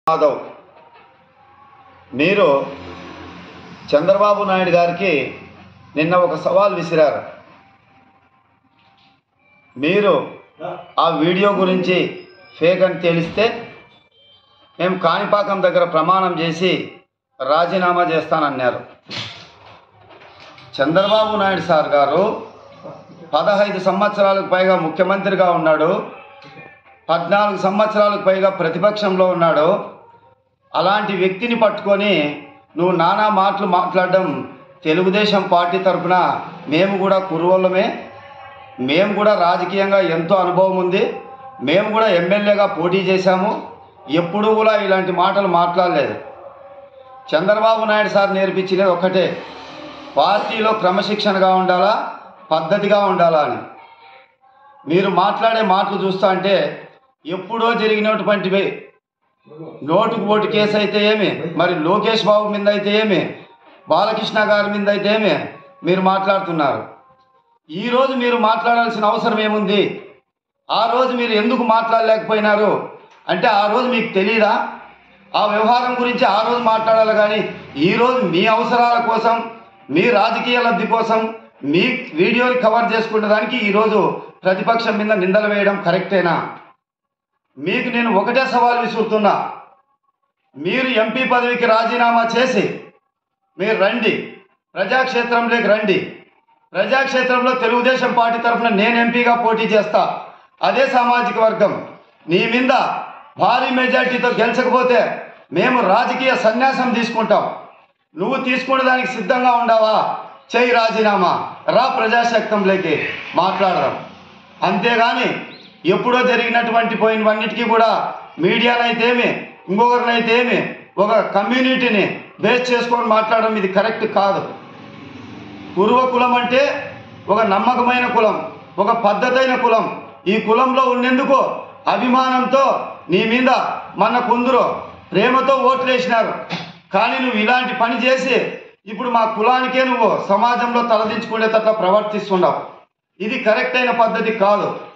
మాధవ్ మీరు చంద్రబాబు నాయుడు గారికి నిన్న ఒక సవాల్ విసిరారు మీరు ఆ వీడియో గురించి ఫేక్ అని తెలిస్తే మేము కాణిపాకం దగ్గర ప్రమాణం చేసి రాజీనామా చేస్తానన్నారు చంద్రబాబు నాయుడు సార్ గారు పదహైదు సంవత్సరాలకు పైగా ముఖ్యమంత్రిగా ఉన్నాడు పద్నాలుగు సంవత్సరాలకు పైగా ప్రతిపక్షంలో ఉన్నాడు అలాంటి వ్యక్తిని పట్టుకొని నువ్వు నానా మాటలు మాట్లాడడం తెలుగుదేశం పార్టీ తరఫున మేము కూడా కురువల్లమే మేము కూడా రాజకీయంగా ఎంతో అనుభవం ఉంది మేము కూడా ఎమ్మెల్యేగా పోటీ చేశాము ఎప్పుడూ కూడా ఇలాంటి మాటలు మాట్లాడలేదు చంద్రబాబు నాయుడు సార్ నేర్పించినది ఒక్కటే పార్టీలో క్రమశిక్షణగా ఉండాలా పద్ధతిగా ఉండాలా అని మీరు మాట్లాడే మాటలు చూస్తా అంటే ఎప్పుడో జరిగినటువంటివి నోటుకు ఓటు కేసు అయితే ఏమి మరి లోకేష్ బాబు మీద అయితే ఏమి బాలకృష్ణ గారి మీద అయితే ఏమి మీరు మాట్లాడుతున్నారు ఈరోజు మీరు మాట్లాడాల్సిన అవసరం ఏముంది ఆ రోజు మీరు ఎందుకు మాట్లాడలేకపోయినారు అంటే ఆ రోజు మీకు తెలియదా ఆ వ్యవహారం గురించి ఆ రోజు మాట్లాడాలి కానీ ఈరోజు మీ అవసరాల కోసం మీ రాజకీయ లబ్ధి కోసం మీ వీడియోని కవర్ చేసుకునే దానికి ఈరోజు ప్రతిపక్షం మీద నిందలు వేయడం కరెక్టేనా మీకు నేను ఒకటే సవాల్ విసురుతున్నా మీరు ఎంపీ పదవికి రాజీనామా చేసి మీరు రండి ప్రజాక్షేత్రంలోకి రండి ప్రజాక్షేత్రంలో తెలుగుదేశం పార్టీ తరఫున నేను ఎంపీగా పోటీ చేస్తా అదే సామాజిక వర్గం నీ మీద భారీ మెజార్టీతో గెలిచకపోతే మేము రాజకీయ సన్యాసం తీసుకుంటాం నువ్వు తీసుకునే దానికి సిద్ధంగా ఉండవా చేయి రాజీనామా రా ప్రజాశక్తంలోకి మాట్లాడదాం అంతేగాని ఎప్పుడో జరిగినటువంటి పోయినవన్నిటికీ కూడా మీడియానైతేమి ఇంకొకరినైతేమి ఒక కమ్యూనిటీని బేస్ చేసుకొని మాట్లాడడం ఇది కరెక్ట్ కాదు కురువ కులం అంటే ఒక నమ్మకమైన కులం ఒక పద్ధతైన కులం ఈ కులంలో ఉండేందుకు అభిమానంతో నీ మీద మన కొందరు ప్రేమతో ఓట్లు వేసినారు కానీ నువ్వు ఇలాంటి పని చేసి ఇప్పుడు మా కులానికే నువ్వు సమాజంలో తలదించుకునేటట్లా ప్రవర్తిస్తున్నావు ఇది కరెక్ట్ అయిన పద్ధతి కాదు